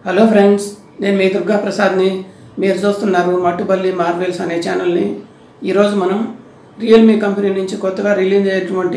hello friends నేను మీ దుర్గా ప్రసాద్ని మీరు చూస్తున్నారు మట్టుబల్లి మార్వెల్స్ అనే ఛానల్ని ఈరోజు మనం రియల్మీ కంపెనీ నుంచి కొత్తగా రిలీజ్ అయ్యేటువంటి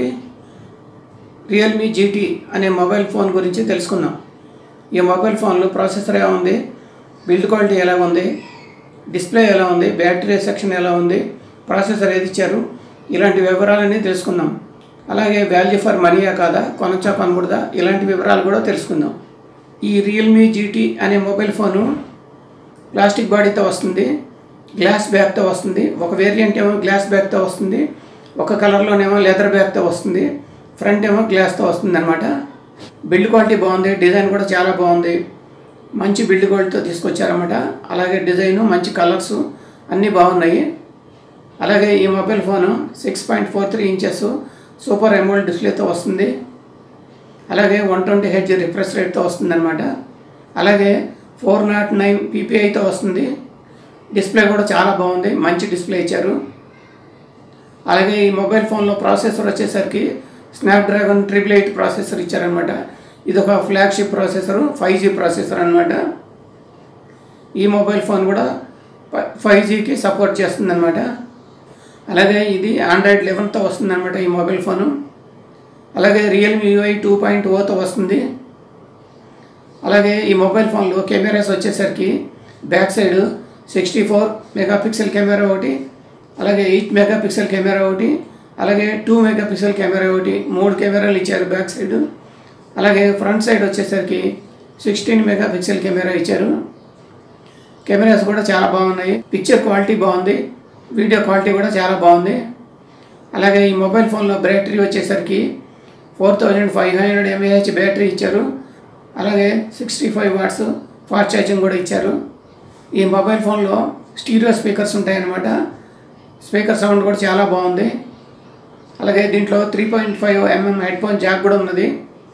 రియల్మీ జీటీ అనే మొబైల్ ఫోన్ గురించి తెలుసుకుందాం ఈ మొబైల్ ఫోన్లో ప్రాసెసర్ ఎలా ఉంది బిల్డ్ క్వాలిటీ ఎలా ఉంది డిస్ప్లే ఎలా ఉంది బ్యాటరీ సెక్షన్ ఎలా ఉంది ప్రాసెసర్ ఏది ఇచ్చారు ఇలాంటి వివరాలన్నీ తెలుసుకుందాం అలాగే వాల్యూ ఫర్ మనీయా కాదా కొనచ్చా కొనకూడదా ఇలాంటి వివరాలు కూడా తెలుసుకుందాం ఈ రియల్మీ జీటీ అనే మొబైల్ ఫోను ప్లాస్టిక్ బాడీతో వస్తుంది గ్లాస్ బ్యాగ్తో వస్తుంది ఒక వేరియంట్ ఏమో గ్లాస్ బ్యాగ్తో వస్తుంది ఒక కలర్లోనేమో లెదర్ బ్యాగ్తో వస్తుంది ఫ్రంట్ ఏమో గ్లాస్తో వస్తుంది అనమాట బిల్డ్ క్వాలిటీ బాగుంది డిజైన్ కూడా చాలా బాగుంది మంచి బిల్డ్ క్వాలిటీతో తీసుకొచ్చారన్నమాట అలాగే డిజైను మంచి కలర్స్ అన్నీ బాగున్నాయి అలాగే ఈ mobile phone six point four three inches super AMOLED డిస్ప్లేతో వస్తుంది అలాగే వన్ ట్వంటీ హెచ్ రిఫ్రెష్ రేట్తో వస్తుందన్నమాట అలాగే ఫోర్ నాట్ నైన్ పీపీఐతో వస్తుంది డిస్ప్లే కూడా చాలా బాగుంది మంచి డిస్ప్లే ఇచ్చారు అలాగే ఈ మొబైల్ ఫోన్లో ప్రాసెసర్ వచ్చేసరికి స్నాప్డ్రాగన్ ట్రిపుల్ ఎయిట్ ప్రాసెసర్ ఇచ్చారనమాట ఇది ఒక flagship processor five G processor అనమాట ఈ మొబైల్ ఫోన్ కూడా ఫైవ్ జీకి సపోర్ట్ చేస్తుందన్నమాట అలాగే ఇది ఆండ్రాయిడ్ లెవెన్తో వస్తుందన్నమాట ఈ మొబైల్ ఫోను అలాగే రియల్మీ యూఐ టూ పాయింట్ ఓతో వస్తుంది అలాగే ఈ మొబైల్ ఫోన్లో కెమెరాస్ వచ్చేసరికి back side sixty four megapixel camera ఒకటి అలాగే ఎయిట్ మెగాపిక్సెల్ కెమెరా ఒకటి అలాగే టూ మెగాపిక్సెల్ కెమెరా ఒకటి మూడు కెమెరాలు ఇచ్చారు బ్యాక్ సైడ్ అలాగే ఫ్రంట్ సైడ్ వచ్చేసరికి సిక్స్టీన్ మెగాపిక్సెల్ కెమెరా ఇచ్చారు కెమెరాస్ కూడా చాలా బాగున్నాయి పిక్చర్ క్వాలిటీ బాగుంది వీడియో క్వాలిటీ కూడా చాలా బాగుంది అలాగే ఈ మొబైల్ ఫోన్లో బ్యాటరీ వచ్చేసరికి four thousand five hundred mAh battery ఇచ్చారు అలాగే sixty five watts fast charging కూడా ఇచ్చారు ఈ మొబైల్ ఫోన్లో స్టీరియో స్పీకర్స్ ఉంటాయన్నమాట స్పీకర్ సౌండ్ కూడా చాలా బాగుంది అలాగే దీంట్లో three point five MM headphone jack కూడా ఉన్నది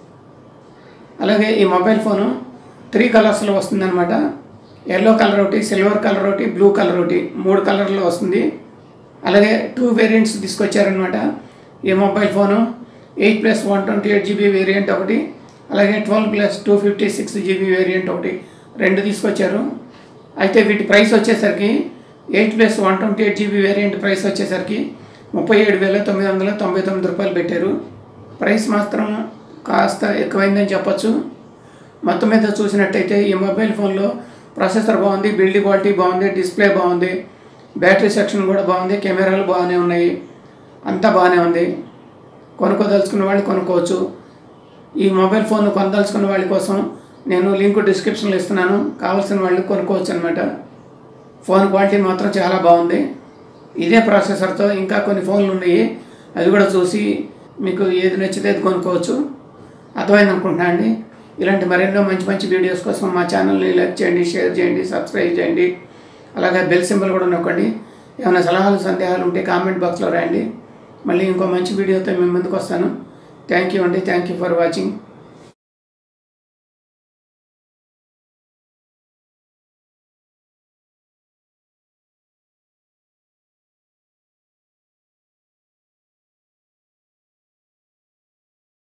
అలాగే ఈ మొబైల్ ఫోను త్రీ కలర్స్లో వస్తుందన్నమాట ఎల్లో కలర్ ఒకటి సిల్వర్ కలర్ ఒకటి బ్లూ కలర్ ఒకటి మూడు కలర్లో వస్తుంది అలాగే టూ వేరియంట్స్ తీసుకొచ్చారనమాట ఈ mobile phone eight plus one twenty eight GB variant ఒకటి అలాగే twelve plus two fifty six GB variant ఒకటి రెండు తీసుకొచ్చారు అయితే వీటి ప్రైస్ వచ్చేసరికి eight plus one twenty eight GB variant price వచ్చేసరికి ముప్పై ఏడు వేల తొమ్మిది వందల తొంభై తొమ్మిది రూపాయలు పెట్టారు ప్రైస్ మాత్రం కాస్త ఎక్కువైందని చెప్పొచ్చు మొత్తం మీద చూసినట్టయితే ఈ మొబైల్ ఫోన్లో ప్రాసెసర్ బాగుంది బిల్డ్ క్వాలిటీ బాగుంది డిస్ప్లే బాగుంది బ్యాటరీ సెక్షన్ కూడా బాగుంది కెమెరాలు బాగానే ఉన్నాయి అంతా బాగానే ఉంది కొనుక్కోదలుచుకున్న వాళ్ళు కొనుక్కోవచ్చు ఈ మొబైల్ ఫోన్ కొనదలుచుకున్న వాళ్ళ కోసం నేను లింక్ డిస్క్రిప్షన్లో ఇస్తున్నాను కావాల్సిన వాళ్ళు కొనుక్కోవచ్చు అనమాట ఫోన్ క్వాలిటీ మాత్రం చాలా బాగుంది ఇదే ప్రాసెసర్తో ఇంకా కొన్ని ఫోన్లు ఉన్నాయి అవి కూడా చూసి మీకు ఏది నచ్చితే అది కొనుక్కోవచ్చు అర్థమైంది అనుకుంటున్నా అండి ఇలాంటి మరెన్నో మంచి మంచి వీడియోస్ కోసం మా ఛానల్ని లైక్ చేయండి షేర్ చేయండి సబ్స్క్రైబ్ చేయండి అలాగే బెల్ సింబల్ కూడా నొక్కండి ఏమైనా సలహాలు సందేహాలు ఉంటే కామెంట్ బాక్స్లో రాయండి మళ్ళీ ఇంకో మంచి వీడియోతో మేము ముందుకు వస్తాను థ్యాంక్ యూ అండి థ్యాంక్ యూ ఫర్ వాచింగ్